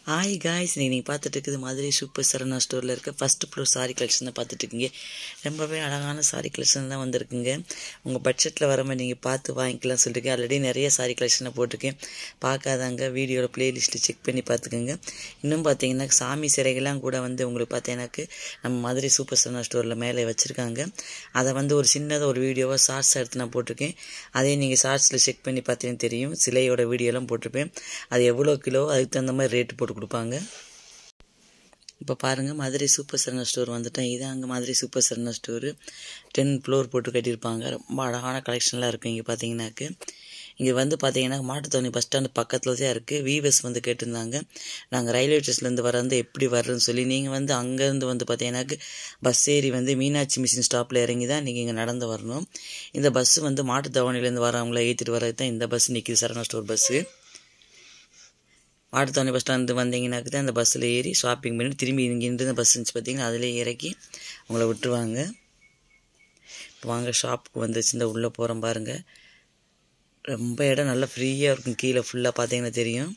hi guys நீங்கள் பார்த்துட்டு இருக்குது மதுரை சூப்பர் சரணா ஸ்டோரில் இருக்க ஃபஸ்ட் ஃப்ளோர் சாரி கலெக்ஷன் தான் பார்த்துட்டு இருக்கீங்க ரொம்பவே அழகான சாரி கலெக்ஷன் தான் வந்திருக்குங்க உங்கள் பட்ஜெட்டில் வர மாதிரி நீங்கள் பார்த்து வாங்கிக்கலாம் சொல்லியிருக்கேன் ஆல்ரெடி நிறைய சாரி கலெக்ஷனை போட்டிருக்கேன் பார்க்காதாங்க வீடியோவில் ப்ளேலிஸ்ட்டில் செக் பண்ணி பார்த்துக்கோங்க இன்னும் பார்த்தீங்கன்னா சாமி சிலைகள்லாம் கூட வந்து உங்களுக்கு பார்த்தீங்கன்னாக்கு நம்ம மதுரை சூப்பர் சரணா ஸ்டோரில் மேலே வச்சுருக்காங்க அதை வந்து ஒரு சின்னதாக ஒரு வீடியோவாக ஷார்ட்ஸ் எடுத்து நான் போட்டிருக்கேன் அதே நீங்கள் ஷார்ட்ஸில் செக் பண்ணி பார்த்தீங்கன்னா தெரியும் சிலையோட வீடியோலாம் போட்டிருப்பேன் அது எவ்வளோ கிலோ அதுக்கு தகுந்த மாதிரி ரேட்டு போட்டு கொடுப்பாங்க இப்போ பாருங்கள் மதுரை சூப்பர் சரணா ஸ்டோர் வந்துட்டேன் இது அங்கே Madurai super Sarana store ten floor போட்டு கட்டியிருப்பாங்க ரொம்ப அழகான கலெக்ஷன்லாம் இருக்கும் இங்கே பார்த்தீங்கன்னாக்கு இங்கே வந்து பார்த்தீங்கன்னா மாட்டுத்தவணி பஸ் ஸ்டாண்டு பக்கத்தில் தான் இருக்குது விவஸ் வந்து கேட்டிருந்தாங்க நாங்கள் ரயில்வே ஸ்டேஷன்லேருந்து வரந்து எப்படி வர்றதுன்னு சொல்லி நீங்கள் வந்து அங்கேருந்து வந்து பார்த்தீங்கன்னாக்கு பஸ் ஏறி வந்து மீனாட்சி மிஷின் ஸ்டாப்பில் இறங்கி தான் நீங்கள் இங்கே நடந்து வரணும் இந்த பஸ்ஸு வந்து மாட்டுத்தவணிலேருந்து வரவங்கள ஏற்றிட்டு வர்றது தான் இந்த பஸ் நிற்கிது Sarana store bus Mattuthavani bus stand வந்தீங்கன்னாக்கு தான் அந்த பஸ்ஸில் ஏறி ஷாப்பிங் பண்ணி திரும்பி இங்கேருந்து பஸ் இருந்துச்சு பார்த்தீங்கன்னா அதிலே இறக்கி உங்களை விட்டுருவாங்க இப்போ வாங்க ஷாப்புக்கு வந்துச்சு இந்த உள்ளே போகிறோம் பாருங்கள் ரொம்ப இடம் நல்லா ஃப்ரீயாக இருக்கும் கீழே ஃபுல்லாக பார்த்தீங்கன்னா தெரியும்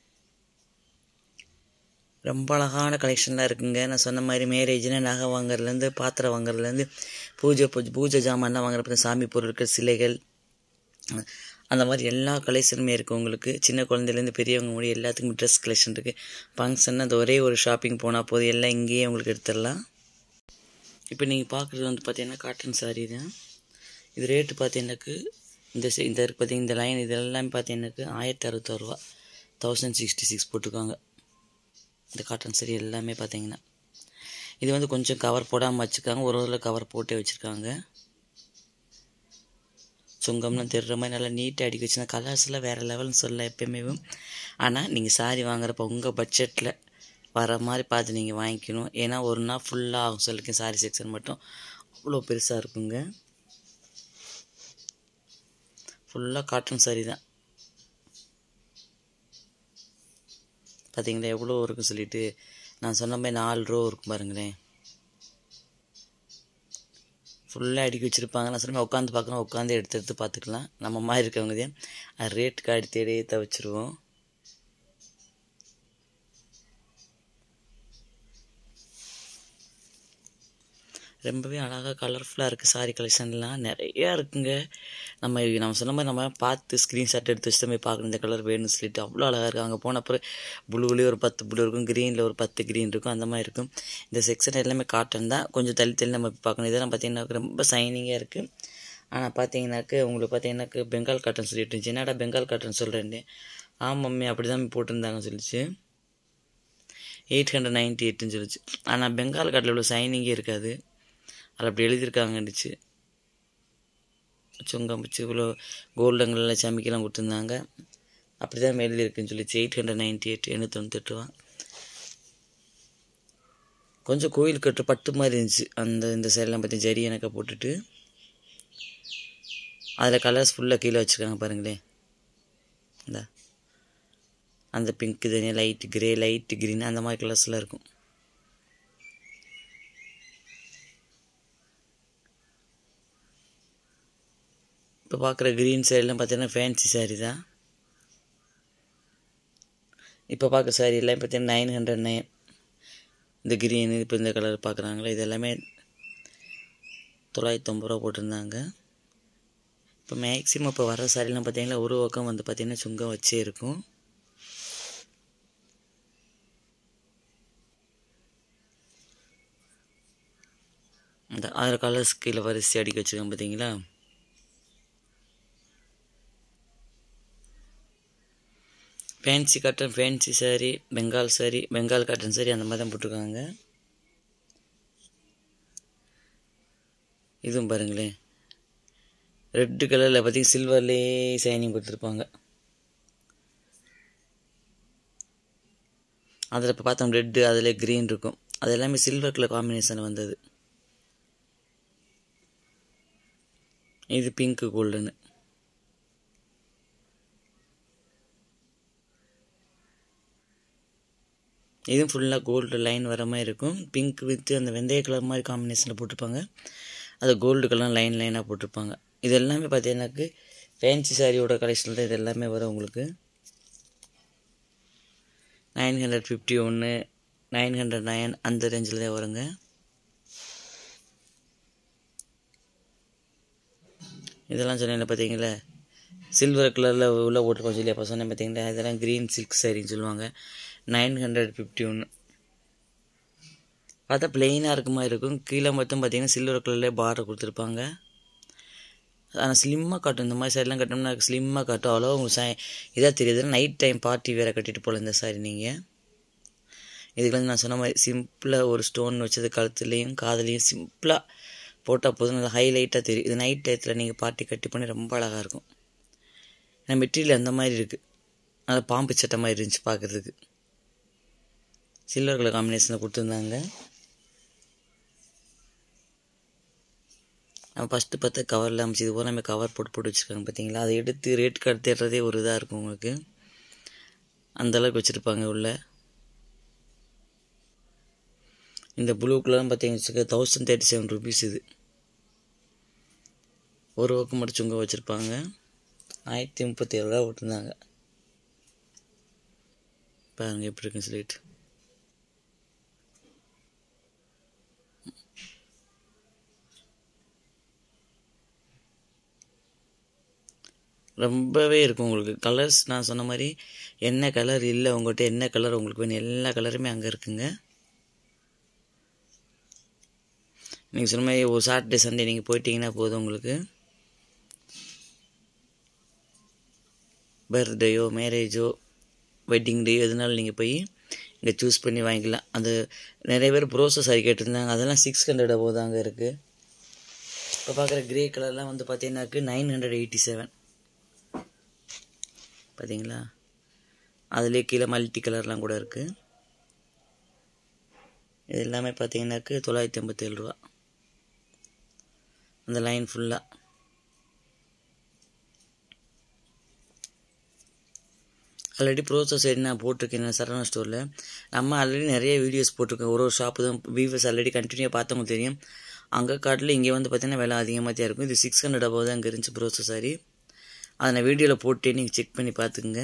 ரொம்ப அழகான கலெக்ஷன்லாம் இருக்குங்க நான் சொன்ன மாதிரி மேரேஜ்னா நகை வாங்குறதுலேருந்து பாத்திரம் வாங்குறதுலேருந்து பூஜை பூஜை பூஜை ஜாமான்லாம் வாங்குறப்ப சாமி பொருட்கள் சிலைகள் அந்த மாதிரி எல்லா கலெக்ஷனுமே இருக்குது உங்களுக்கு சின்ன குழந்தைலேருந்து பெரியவங்க முடியும் எல்லாத்துக்கும் ட்ரெஸ் கலெக்ஷன் இருக்குது ஃபங்க்ஷன் அந்த ஒரே ஒரு ஷாப்பிங் போனால் போதும் எல்லாம் இங்கேயே உங்களுக்கு எடுத்துடலாம் இப்போ நீங்கள் பார்க்குறது வந்து பார்த்தீங்கன்னா காட்டன் சாரீ தான் இது ரேட்டு பார்த்தீங்கன்னாக்கு இந்த சி- இந்த இருக்கு பார்த்தீங்கன்னா இந்த லைன் இது எல்லாமே பார்த்தீங்கன்னாக்கு ஆயிரத்தி அறுபத்தோருவா தௌசண்ட் சிக்ஸ்டி சிக்ஸ் போட்டிருக்காங்க இந்த காட்டன் சாரி எல்லாமே பார்த்தீங்கன்னா இது வந்து கொஞ்சம் கவர் போடாமல் வச்சுருக்காங்க ஒரு ஒரு கவர் போட்டே வச்சுருக்காங்க சுங்கம்லாம் தெரிகிற மாதிரி நல்லா நீட்டாக அடிக்க வச்சுருந்தா கலர்ஸ்லாம் வேறு லெவல்னு சொல்ல எப்பயுமே ஆனால் நீங்கள் சாரி வாங்குறப்ப உங்கள் பட்ஜெட்டில் வர மாதிரி பார்த்து நீங்கள் வாங்கிக்கணும் ஏன்னா ஒரு நாள் ஃபுல்லாக ஆகும் சொல்லிருக்கேன் சாரி செக்ஷன் மட்டும் அவ்வளோ பெருசாக இருக்குங்க ஃபுல்லாக காட்டன் சாரி தான் பார்த்தீங்களா எவ்வளோ இருக்கும் சொல்லிட்டு நான் சொன்ன மாதிரி நாலு ரூபா இருக்கும் பாருங்களேன் ஃபுல்லாக அடுக்கி வச்சுருப்பாங்க நான் சொன்ன உட்காந்து பார்க்கணும் உட்காந்து எடுத்து எடுத்து பார்த்துக்கலாம் நம்ம மாதிரி இருக்கவங்க தான் அது ரேட் கார்டு தேடி தவிச்சிருவோம் ரொம்பவே அழகாக கலர்ஃபுல்லாக இருக்குது சாரி கலெக்ஷன்லாம் நிறையா இருக்குங்க நம்ம நம்ம சொன்ன மாதிரி நம்ம பார்த்து ஸ்க்ரீன்ஷாட் எடுத்து வச்சுட்டு போய் பார்க்கணும் இந்த கலர் வேணும்னு சொல்லிட்டு அவ்வளோ அழகாக இருக்குது அங்கே போன அப்புறம் ப்ளூலேயே ஒரு பத்து ப்ளூ இருக்கும் க்ரீனில் ஒரு பத்து க்ரீன் இருக்கும் அந்த மாதிரி இருக்கும் இந்த செக்ஷன் எல்லாமே காட்டன் தான் கொஞ்சம் தள்ளி தள்ளி நம்ம போய் பார்க்கணும் இதெல்லாம் பார்த்தீங்கன்னா ரொம்ப சைனிங்காக இருக்குது ஆனால் பார்த்தீங்கன்னாக்கு உங்களுக்கு பார்த்தீங்கன்னாக்கு பெங்கால் காட்டன் சொல்லிட்டு இருந்துச்சு என்னடா பெங்கால் காட்டன் சொல்கிறேன்னு ஆமாம் மம்மி அப்படி தான் போட்டிருந்தாங்கன்னு சொல்லிச்சு எயிட் ஹண்ட்ரட் நைன்ட்டி எயிட்னு சொல்லிச்சு ஆனால் பெங்கால் காட்டில் இவ்வளோ சைனிங்கே இருக்காது அதில் அப்படி எழுதியிருக்காங்கன்னுச்சு சுங்கம் வச்சு இவ்வளோ கோல்டங்கள்லாம் சமைக்கலாம் கொடுத்துருந்தாங்க அப்படி தான் எழுதியிருக்குன்னு சொல்லிச்சு எயிட் ஹண்ட்ரட் நைன்ட்டி எயிட் எண்ணூற்றி ரூபா கொஞ்சம் கோயில் கட்டுற பட்டு மாதிரி இருந்துச்சு அந்த இந்த சைடெலாம் பார்த்தி ஜரி எனக்கு போட்டுட்டு அதில் கலர்ஸ் ஃபுல்லாக கீழே வச்சுருக்காங்க பாருங்களேன் இந்த அந்த பிங்க் தனியாக லைட் கிரே லைட் க்ரீன் அந்த மாதிரி கலர்ஸ்லாம் இருக்கும் இப்போ பார்க்குற க்ரீன் சைடெலாம் பார்த்தீங்கன்னா ஃபேன்சி saree தான் இப்போ பார்க்குற saree எல்லாம் பார்த்தீங்கன்னா நைன் ஹண்ட்ரட் நைன் இந்த க்ரீனு இப்போ இந்த கலர் பார்க்குறாங்களே இது எல்லாமே தொள்ளாயிரத்தி ஐம்பது ரூபா போட்டிருந்தாங்க இப்போ மேக்ஸிமம் இப்போ வர சாரிலாம் பார்த்தீங்கன்னா ஒரு பக்கம் வந்து பார்த்தீங்கன்னா சுங்கம் வச்சே இருக்கும் இந்த ஆறு கலர்ஸ் கீழே வரிசை அடிக்க வச்சுருக்கேன் பார்த்தீங்களா fancy cotton fancy saree Bengal saree Bengal cotton saree அந்த மாதிரி தான் போட்டிருக்காங்க இதுவும் பாருங்களேன் ரெட்டு கலரில் பார்த்தீங்கன்னா சில்வர்லேயே சைனிங் கொடுத்துருப்பாங்க அதில் இப்போ பார்த்தோம் ரெட்டு அதில் க்ரீன் இருக்கும் அது எல்லாமே சில்வர் கலர் காம்பினேஷன் வந்தது இது பிங்க்கு கோல்டுன்னு இதுவும் ஃபுல்லாக கோல்டு லைன் வர மாதிரி இருக்கும் பிங்க் வித் அந்த வெந்தய கலர் மாதிரி காம்பினேஷனில் போட்டிருப்பாங்க அது கோல்டு கலர் லைன் லைனாக போட்டிருப்பாங்க இது எல்லாமே பார்த்தீங்கன்னாக்கு ஃபேன்சி சாரியோட கலெக்ஷனில் இது எல்லாமே வரும் உங்களுக்கு நைன் ஹண்ட்ரட் ஃபிஃப்டி ஒன்று நைன் ஹண்ட்ரட் நைன் அந்த ரேஞ்சில் தான் வருங்க இதெல்லாம் சொன்னேன் பார்த்தீங்களா சில்வர் கலரில் உள்ள போட்டிருக்கோம் சொல்லி அப்போ சொன்னேன் பார்த்தீங்களா இதெல்லாம் க்ரீன் சில்க் சாரின்னு சொல்லுவாங்க நைன் ஹண்ட்ரட் ஃபிஃப்டி ஒன்று பார்த்தா பிளெயினாக இருக்க மாதிரி இருக்கும் கீழே மட்டும் பார்த்தீங்கன்னா சில்வர் கலர்லேயே பார்டர் கொடுத்துருப்பாங்க ஆனால் ஸ்லிம்மாக காட்டும் இந்த மாதிரி சாரிலாம் கட்டணும்னா ஸ்லிம்மாக காட்டும் அவ்வளோ உங்களுக்கு சா இதாக தெரியுது நைட் டைம் பார்ட்டி வேறு கட்டிட்டு போகல இந்த சாரி நீங்கள் இதுக்கு வந்து நான் சொன்ன மாதிரி சிம்பிளாக ஒரு ஸ்டோன் வச்சது கழுத்துலேயும் காதுலேயும் சிம்பிளாக போட்டால் போதும் நல்லா ஹைலைட்டாக தெரியும் இது நைட் டயத்தில் நீங்கள் பார்ட்டி கட்டி பண்ணி ரொம்ப அழகாக இருக்கும் ஏன்னா மெட்டீரியல் அந்த மாதிரி இருக்குது நல்லா பாம்பு சட்டை மாதிரி இருந்துச்சு பார்க்குறதுக்கு சில்வர் கலர் காம்பினேஷனில் கொடுத்துருந்தாங்க நம்ம ஃபஸ்ட்டு பார்த்தா கவரில் அமைச்சு இது போல் நம்ம கவர் போட்டு போட்டு வச்சுருக்காங்க பார்த்தீங்களா அதை எடுத்து ரேட் கார்டு தேடுறதே ஒரு இதாக இருக்கும் உங்களுக்கு அந்தளவுக்கு வச்சுருப்பாங்க உள்ள இந்த ப்ளூ கலர்னு பார்த்தீங்கன்னு வச்சுக்க தௌசண்ட் தேர்ட்டி செவன் ருபீஸ் இது ஒரு பக்கம் மட்டும் சுங்க வச்சுருப்பாங்க ஆயிரத்தி முப்பத்தி ஏழு ரூபா போட்டிருந்தாங்க பாருங்க எப்படி இருக்குன்னு சொல்லிட்டு ரொம்பவே இருக்கும் உங்களுக்கு கலர்ஸ் நான் சொன்ன மாதிரி என்ன கலர் இல்லை உங்கள்கிட்ட என்ன கலர் உங்களுக்கு வேணும் எல்லா கலருமே அங்கே இருக்குங்க நீங்கள் சொன்ன மாதிரி ஒரு சாட்டர்டே சண்டே நீங்கள் போயிட்டீங்கன்னா போதும் உங்களுக்கு பர்த்டேயோ மேரேஜோ வெட்டிங் டே எதுனாலும் நீங்கள் போய் இங்கே சூஸ் பண்ணி வாங்கிக்கலாம் அது நிறைய பேர் ப்ரோசஸ் சாரி கேட்டிருந்தாங்க அதெல்லாம் சிக்ஸ் ஹண்ட்ரட் அபோவ் தாங்க இருக்குது இப்போ பார்க்குற கிரே கலர்லாம் வந்து பார்த்தீங்கன்னாக்கு நைன் ஹண்ட்ரட் எயிட்டி செவன் பார்த்தீங்களா அதுலேயே கீழே மல்டி கலர்லாம் கூட இருக்குது இது எல்லாமே பார்த்தீங்கன்னாக்கு தொள்ளாயிரத்தி ஐம்பத்தேழு ரூபா அந்த லைன் ஃபுல்லாக ஆல்ரெடி ப்ரோசஸ் சைடு நான் போட்டிருக்கேன் சரவணா ஸ்டோரில் நம்ம ஆல்ரெடி நிறைய வீடியோஸ் போட்டிருக்கோம் ஒரு ஒரு ஷாப்பு தான் வியூவர்ஸ் ஆல்ரெடி கண்டினியூ பார்த்தவங்களுக்கு தெரியும் அங்கே காட்டில் இங்கே வந்து பார்த்தீங்கன்னா விலை அதிகமாக தான் இருக்கும் இது சிக்ஸ் ஹண்ட்ரட் அபோவ் தான் இங்கே இருந்துச்சு ப்ரோசஸ் சாரி அதை நான் வீடியோவில் போட்டு நீங்கள் செக் பண்ணி பார்த்துக்குங்க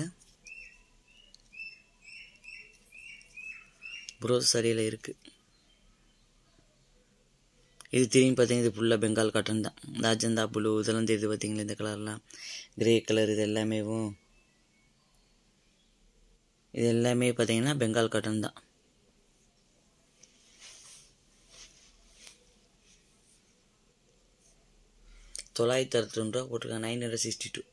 ப்ரோஸ் சரியில் இருக்குது இது திரும்பி பார்த்தீங்கன்னா இது ஃபுல்லாக பெங்கால் காட்டன் தான் இந்த அஜந்தா ப்ளூ இதெல்லாம் தெரியுது பார்த்தீங்களா இந்த கலர்லாம் கிரே கலர் இது எல்லாமேவும் இது எல்லாமே பார்த்தீங்கன்னா பெங்கால் காட்டன் தான் தொள்ளாயிரத்தி அறுபத்தி ரெண்டு ரூபா போட்டிருக்காங்க நைன் ஹண்ட்ரட் சிக்ஸ்டி டூ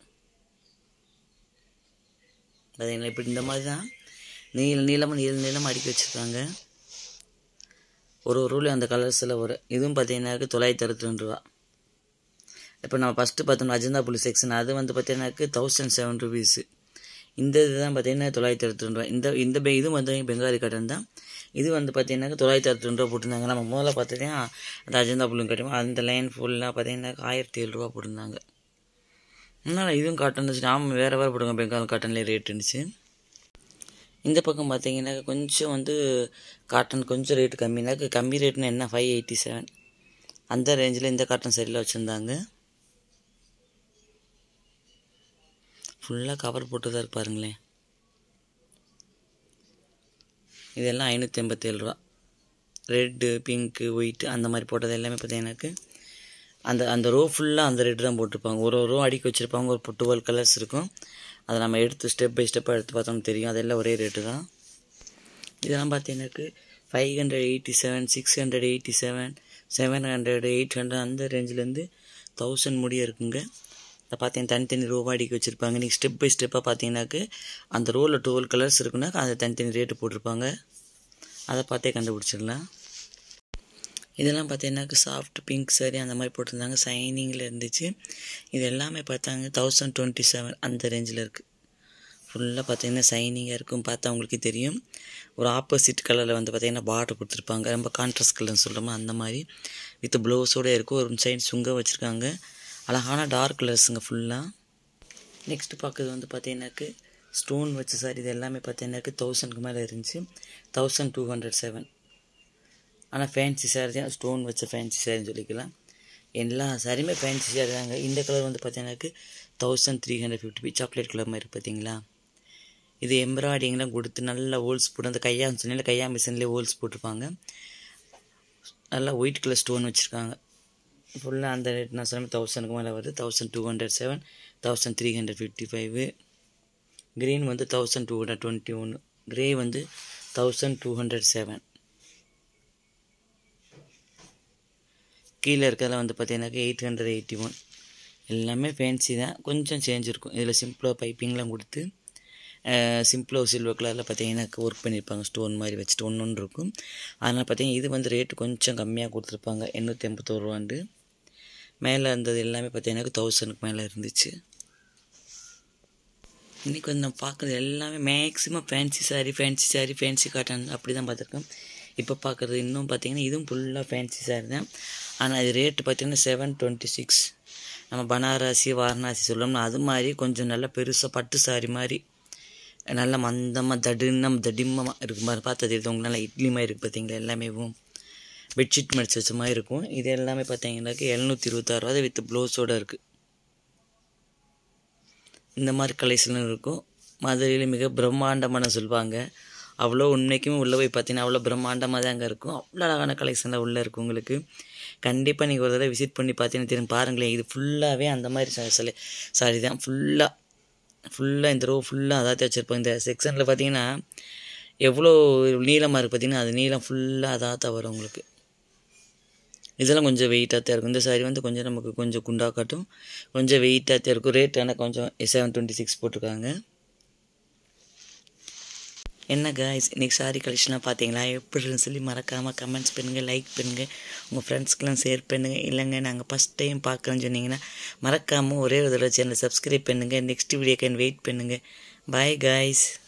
பார்த்தீங்களா இப்படி இந்த மாதிரி தான் நீள நீளமாக நீள நீளமாக அடுக்கி வச்சுருக்காங்க ஒரு ஒரு ரூல் அந்த கலர்ஸில் வரும் இதுவும் பார்த்தீங்கன்னாக்கு தொள்ளாயிரத்தி அறுபத்தி ரெண்டு ரூபா இப்போ நம்ம ஃபஸ்ட்டு பார்த்தோம்னா அஜந்தா புலி செக்ஷன் அது வந்து பார்த்தீங்கன்னாக்கு தௌசண்ட் செவன் ருபீஸு இந்த இது தான் பார்த்தீங்கன்னா தொள்ளாயிரத்தி அறுபத்தி ரெண்டு ரூபா இந்த இந்த பெ இது வந்து பெங்காலி காட்டன் தான் இது வந்து பார்த்தீங்கன்னாக்க தொள்ளாயிரத்தி அறுபத்தி ரெண்டு ரூபா போட்டிருந்தாங்க நம்ம முதல்ல பார்த்தீங்கன்னா அந்த அஜந்தா புல்லும் கட்டுவோம் அந்த லைன் ஃபுல்லாக பார்த்தீங்கன்னா ஆயிரத்தி ஏழு ரூபா போட்டிருந்தாங்க அதனால் இதுவும் காட்டன் இருந்துச்சு நாம வேறு வேறு போடுங்க பெங்கால் காட்டன்லேயே ரேட் இருந்துச்சு இந்த பக்கம் பார்த்தீங்கன்னா கொஞ்சம் வந்து காட்டன் கொஞ்சம் ரேட்டு கம்மினாக்க கம்மி ரேட்னு என்ன ஃபைவ் எயிட்டி செவன் அந்த ரேஞ்சில் இந்த காட்டன் சரியில் வச்சுருந்தாங்க ஃபுல்லாக கவர் போட்டு தான் இருப்பாருங்களேன் இதெல்லாம் ஐநூற்றி எண்பத்தேழு ரூபா ரெட்டு பிங்க்கு ஒயிட்டு அந்த மாதிரி போட்டது எல்லாமே பார்த்தீங்கன்னாக்கு அந்த அந்த ரோ ஃபுல்லாக அந்த ரேட்டு தான் போட்டிருப்பாங்க ஒரு ஒரு ரோ அடிக்க வச்சுருப்பாங்க ஒரு டுவெல் கலர்ஸ் இருக்கும் அதை நம்ம எடுத்து ஸ்டெப் பை ஸ்டெப்பாக எடுத்து பார்த்தோம்னு தெரியும் அதெல்லாம் ஒரே ரேட்டு தான் இதெல்லாம் பார்த்தீங்கன்னாக்கு five hundred eighty seven six hundred eighty seven seven hundred eight hundred அந்த ரேஞ்சிலேருந்து தௌசண்ட் முடிய இருக்குங்க அதை பார்த்தீங்கன்னா தனித்தனி ரோவா அடிக்க வச்சுருப்பாங்க நீங்கள் ஸ்டெப் பை ஸ்டெப்பாக பார்த்தீங்கன்னாக்கு அந்த ரோவில் டுவெல் கலர்ஸ் இருக்குன்னா அதை தனித்தனி ரேட்டு போட்டிருப்பாங்க அதை பார்த்தே கண்டுபிடிச்சிடலாம் இதெல்லாம் பார்த்தீங்கன்னாக்க சாஃப்ட் பிங்க் சரி அந்த மாதிரி போட்டிருந்தாங்க சைனிங்கில் இருந்துச்சு இது எல்லாமே பார்த்தாங்க தௌசண்ட் டுவெண்ட்டி செவன் அந்த ரேஞ்சில் இருக்குது ஃபுல்லாக பார்த்தீங்கன்னா சைனிங்காக இருக்கும் பார்த்தா உங்களுக்கு தெரியும் ஒரு ஆப்போசிட் கலரில் வந்து பார்த்தீங்கன்னா பார்டர் கொடுத்துருப்பாங்க ரொம்ப கான்ட்ராஸ்ட் கலர்னு சொல்கிறோமோ அந்த மாதிரி வித் ப்ளவுஸோடு இருக்கும் ஒரு சைடு சுங்க வச்சுருக்காங்க அழகான டார்க் கலர்ஸுங்க ஃபுல்லாக நெக்ஸ்ட்டு பார்க்குறது வந்து பார்த்தீங்கன்னாக்கு ஸ்டோன் வச்ச சாரி இது எல்லாமே பார்த்தீங்கன்னாக்கு தௌசண்ட்க்கு மேலே இருந்துச்சு தௌசண்ட் டூ ஹண்ட்ரட் செவன் ஆனால் ஃபேன்சி சாரி தான் ஸ்டோன் வச்ச ஃபேன்சி சாரின்னு சொல்லிக்கலாம் எல்லா சாரியுமே ஃபேன்சி சாரி தாங்க இந்த கலர் வந்து பார்த்தீங்கன்னாக்கு thousand three hundred fifty chocolate colour மாதிரி பார்த்தீங்களா இது எம்ப்ராய்டிங்லாம் கொடுத்து நல்லா ஹோல்ஸ் போட்டு அந்த கையா சொன்னால கையா மிஷின்லேயே ஹோல்ஸ் போட்டிருப்பாங்க நல்லா ஒயிட் கலர் ஸ்டோன் வச்சுருக்காங்க ஃபுல்லாக அந்த ரேட் நான் சொன்ன தௌசண்ட்க்கு மேலே வருது thousand two hundred seven thousand three hundred fifty five green வந்து தௌசண்ட் டூ ஹண்ட்ரட் டுவெண்ட்டி ஒன்று க்ரே வந்து தௌசண்ட் டூ ஹண்ட்ரட் செவன் கீழே இருக்கிறதுல வந்து பார்த்தீங்கன்னாக்கா எயிட் ஹண்ட்ரட் எயிட்டி ஒன் எல்லாமே ஃபேன்சி தான் கொஞ்சம் சேஞ்ச் இருக்கும் இதில் சிம்பிளாக பைப்பிங்லாம் கொடுத்து சிம்பிளாக சில்வர் கலரில் பார்த்தீங்கன்னா ஒர்க் பண்ணியிருப்பாங்க ஸ்டோன் மாதிரி வச்சுட்டு ஒன்று ஒன்று இருக்கும் அதனால் பார்த்தீங்கன்னா இது வந்து ரேட்டு கொஞ்சம் கம்மியாக கொடுத்துருப்பாங்க எண்ணூற்றி எண்பத்தோரு ரூபாண்டு மேலே இருந்தது எல்லாமே பார்த்தீங்கன்னா தௌசண்ட்க்கு மேலே இருந்துச்சு இன்றைக்கி வந்து நான் பார்க்குறது எல்லாமே maximum fancy sari fancy sari fancy cotton அப்படி தான் பார்த்துருக்கேன் இப்போ பார்க்குறது இன்னும் பார்த்தீங்கன்னா இதுவும் ஃபுல்லாக ஃபேன்சி சாரீ தான் ஆனால் இது ரேட்டு பார்த்தீங்கன்னா செவன் டுவெண்ட்டி சிக்ஸ் நம்ம பனாரசி வாரணாசி சொல்லோம்னா அது மாதிரி கொஞ்சம் நல்லா பெருசாக பட்டு சாரி மாதிரி நல்லா மந்தமாக தடுன்னு தடிமமாக இருக்கும் மாதிரி பார்த்து தெரியுது உங்களுக்கு நல்லா இட்லி மாதிரி இருக்குது பார்த்தீங்களா எல்லாமே பெட்ஷீட் மடிச்சு வச்ச மாதிரி இருக்கும் இது எல்லாமே பார்த்தீங்கன்னாக்கா எழுநூற்றி இருபத்தாறுவா வித் ப்ளவுஸோடு இருக்குது இந்த மாதிரி கலெக்ஷனும் இருக்கும் மதுரையில் மிக பிரம்மாண்டமான சொல்லுவாங்க அவ்வளோ உண்மைக்குமே உள்ளே போய் பார்த்தீங்கன்னா அவ்வளோ பிரம்மாண்டமாக தான் அங்கே இருக்கும் அவ்வளோ அழகான கலெக்ஷனில் உள்ளே இருக்கும் உங்களுக்கு கண்டிப்பாக நீங்கள் ஒரு தடவை விசிட் பண்ணி பார்த்தீங்கன்னா தெரியும் பாருங்களேன் இது ஃபுல்லாகவே அந்த மாதிரி சிலை சாரி தான் ஃபுல்லாக ஃபுல்லாக இந்த ரோ ஃபுல்லாக அதாத்தி வச்சுருப்போம் இந்த செக்ஷனில் பார்த்தீங்கன்னா எவ்வளோ நீளமாக இருக்குது பார்த்தீங்கன்னா அது நீளம் ஃபுல்லாக அதாத்தான் வரும் உங்களுக்கு இதெல்லாம் கொஞ்சம் வெயிட்டாக தான் இருக்கும் இந்த சாரி வந்து கொஞ்சம் நமக்கு கொஞ்சம் குண்டாக காட்டும் கொஞ்சம் வெயிட்டாக தான் இருக்கும் ரேட் ஆனால் கொஞ்சம் செவன் டுவெண்ட்டி சிக்ஸ் போட்டிருக்காங்க என்ன காய்ஸ் இன்றைக்கி சாரி கலெக்ஷனாக பார்த்தீங்களா எப்படின்னு சொல்லி மறக்காமல் கமெண்ட்ஸ் பண்ணுங்கள் லைக் பண்ணுங்கள் உங்கள் ஃப்ரெண்ட்ஸ்க்கெலாம் ஷேர் பண்ணுங்கள் இல்லைங்க நாங்கள் ஃபஸ்ட் டைம் பார்க்குறோன்னு சொன்னீங்கன்னா மறக்காமல் ஒரே ஒரு தடவை சேனலை சப்ஸ்கிரைப் பண்ணுங்கள் நெக்ஸ்ட் வீடியோக்கு வெயிட் பண்ணுங்கள் பாய் காய்ஸ்